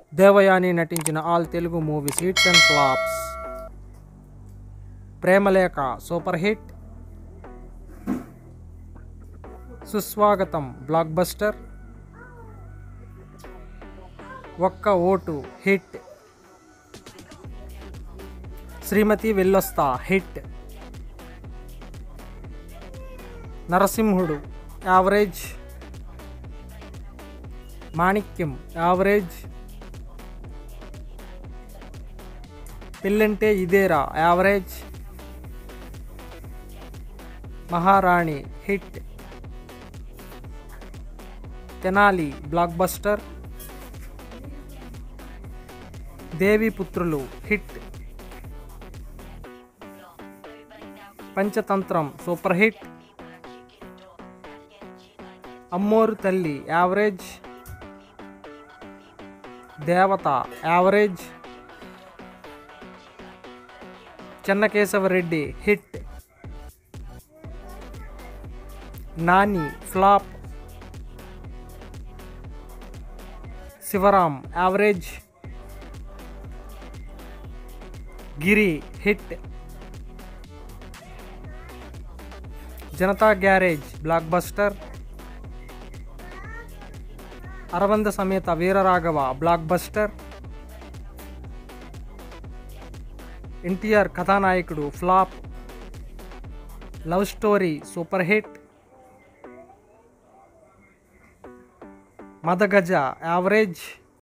దేవయాని నటించిన all Telugu movies hits and flops Premalekha super hit Suswagatham blockbuster Okka Votu hit Srimathi Vellostha hit నరసింహుడు average మాణిక్యం average పెళ్ళంటే Idera average Maharani hit Tenali blockbuster Deviputhrulu hit Panchatantram super hit Ammoru Thalli average Devatha average Chennakesava Reddy hit Nani flop Sivaram average Giri hit Janatha garage blockbuster Aravinda Sametha Veeraraghava blockbuster NTR Kathanayakudu flop love story super hit Madagaja average